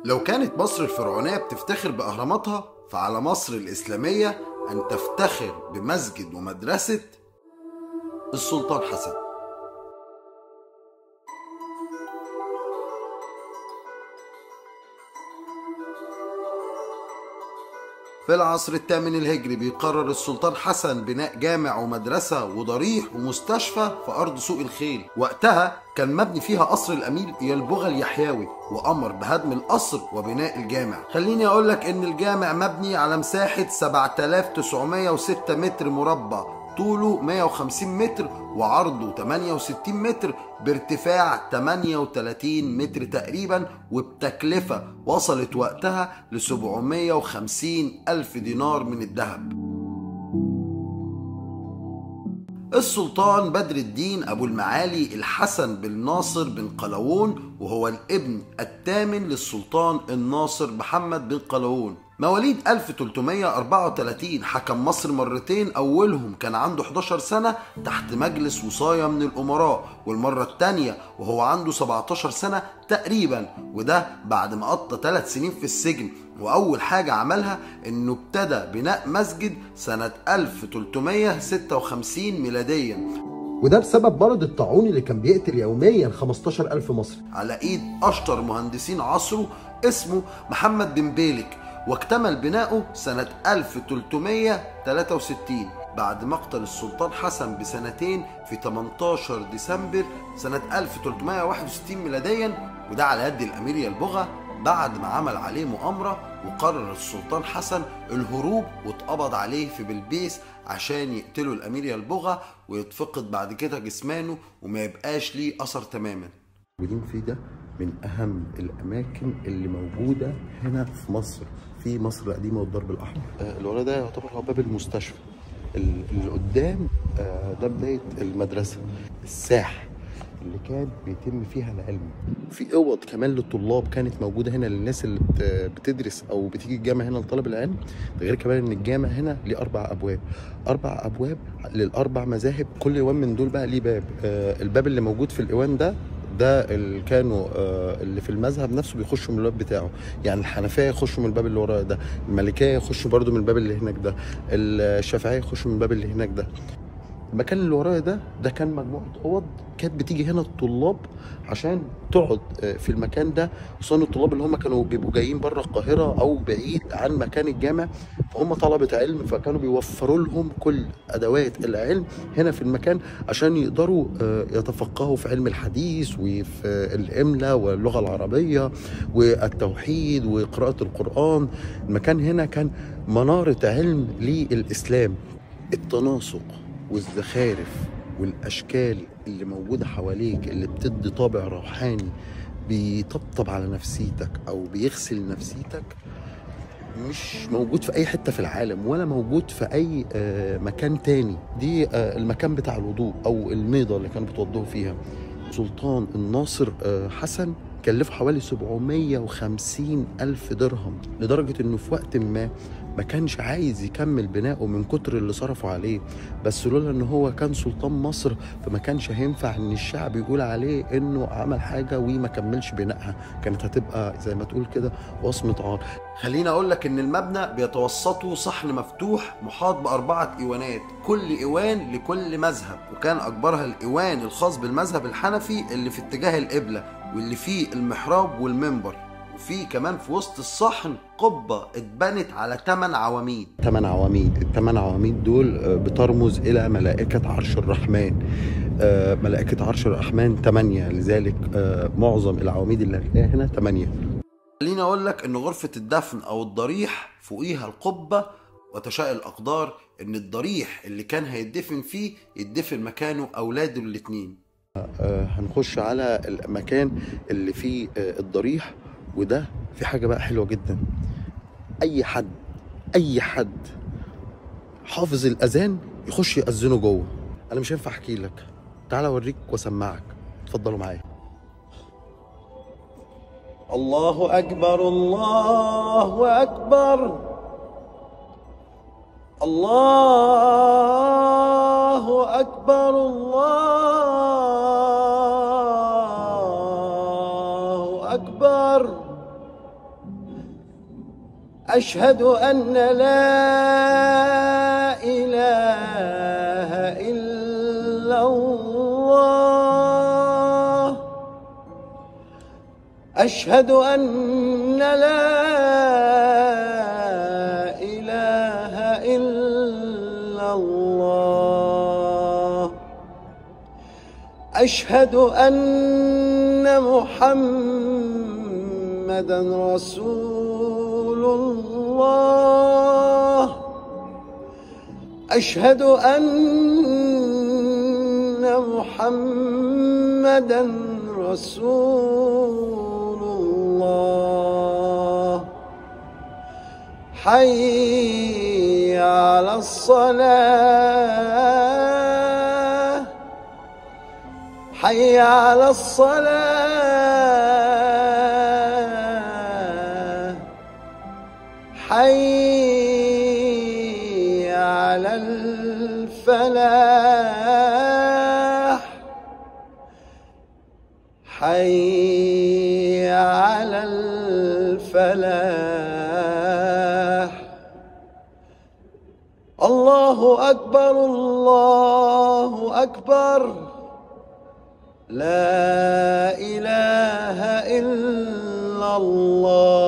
لو كانت مصر الفرعونية بتفتخر بأهراماتها فعلى مصر الإسلامية أن تفتخر بمسجد ومدرسة السلطان حسن في العصر الثامن الهجري بيقرر السلطان حسن بناء جامع ومدرسة وضريح ومستشفى في أرض سوق الخيل وقتها كان مبني فيها قصر الأمير يلبغى اليحيوي وأمر بهدم القصر وبناء الجامع خليني أقول لك إن الجامع مبني على مساحة 7906 متر مربع طوله 150 متر وعرضه 68 متر بارتفاع 38 متر تقريبا وبتكلفة وصلت وقتها ل 750 ألف دينار من الذهب السلطان بدر الدين أبو المعالي الحسن بن ناصر بن قلاوون وهو الابن الثامن للسلطان الناصر محمد بن قلاوون مواليد 1334 حكم مصر مرتين أولهم كان عنده 11 سنة تحت مجلس وصاية من الأمراء والمرة الثانية وهو عنده 17 سنة تقريبا وده بعد ما قضى 3 سنين في السجن وأول حاجة عملها إنه ابتدى بناء مسجد سنة 1356 ميلاديا وده بسبب مرض الطاعون اللي كان بيقتل يوميا 15 ألف مصري على ايد اشطر مهندسين عصره اسمه محمد بن بيلك واكتمل بناؤه سنة 1363 بعد مقتل السلطان حسن بسنتين في 18 ديسمبر سنة 1361 ميلاديا وده على يد الأمير يلبغة بعد ما عمل عليه مؤامرة وقرر السلطان حسن الهروب واتقبض عليه في بلبيس عشان يقتلوا الأمير يلبغة ويتفقد بعد كده جسمانه وما يبقاش ليه أثر تماما موجودين فيه ده من أهم الأماكن اللي موجودة هنا في مصر في مصر القديمة والضرب الأحمر آه، اللي ورا ده يعتبر هو باب المستشفى ال- اللي قدام آه، ده بداية المدرسة الساح اللي كان بيتم فيها العلم في اوض كمان للطلاب كانت موجوده هنا للناس اللي بت- بتدرس او بتيجي الجامعه هنا لطلب العلم ده غير كمان ان الجامع هنا ليه اربع ابواب اربع ابواب للاربع مذاهب كل ايوان من دول بقى ليه باب آه الباب اللي موجود في الايوان ده ده اللي كانوا آه اللي في المذهب نفسه بيخشوا من الباب بتاعه يعني الحنفيه يخشوا من الباب اللي وراه ده المالكيه يخشوا برضو من الباب اللي هناك ده الشافعيه يخشوا من الباب اللي هناك ده المكان اللي ورايا ده ده كان مجموعه اوض كانت بتيجي هنا الطلاب عشان تقعد آه، في المكان ده خصوصا الطلاب اللي هم كانوا بيبقوا جايين بره القاهره او بعيد عن مكان الجامع فهم طلبه علم فكانوا بيوفروا لهم كل ادوات العلم هنا في المكان عشان يقدروا آه، يتفقهوا في علم الحديث وفي آه، الاملاء واللغه العربيه والتوحيد وقراءه القران المكان هنا كان مناره علم للاسلام التناسق والزخارف والاشكال اللي موجوده حواليك اللي بتدي طابع روحاني بيطبطب على نفسيتك او بيغسل نفسيتك مش موجود في اي حته في العالم ولا موجود في اي آه، مكان تاني دي آه، المكان بتاع الوضوء او الميضه اللي كانوا بيتوضوا فيها سلطان الناصر آه، حسن كلفه حوالي 750 ألف درهم لدرجة إنه في وقت ما ما كانش عايز يكمل بنائه من كتر اللي صرفوا عليه بس لولا إن هو كان سلطان مصر فما كانش هينفع إن الشعب يقول عليه إنه عمل حاجة وما كملش بنائها كانت هتبقى زي ما تقول كده وصمة عار خليني اقول لك ان المبنى بيتوسطه صحن مفتوح محاط باربعه ايوانات كل ايوان لكل مذهب وكان اكبرها الايوان الخاص بالمذهب الحنفي اللي في اتجاه القبله واللي فيه المحراب والمنبر وفي كمان في وسط الصحن قبه اتبنت على 8 عواميد ثمان عواميد الثمان عواميد دول آه، بترمز إلى ملائكة عرش الرحمن آه، ملائكة عرش الرحمن ثمانية لذلك آه، معظم العواميد اللي هتلاقيها هنا ثمانية خليني اقول لك ان غرفه الدفن او الضريح فوقيها القبه وتشاء الاقدار ان الضريح اللي كان هيدفن فيه يدفن مكانه اولاده الاتنين آه، هنخش على المكان اللي فيه آه، الضريح وده في حاجة بقى حلوة جدا أي حد أي حد حافظ الأذان يخش يأذنه جوه أنا مش هينفع أحكي لك تعال أوريك وأسمعك اتفضلوا معايا الله أكبر الله أكبر الله أكبر الله أكبر أشهد أن لا إله إلا الله أشهد أن لا إله إلا الله أشهد أن محمدا رسول الله أشهد أن محمدا رسول الله حي على الصلاة حي على الصلاة حي على الفلاح حي على الفلاح الله أكبر الله أكبر لا إله إلا الله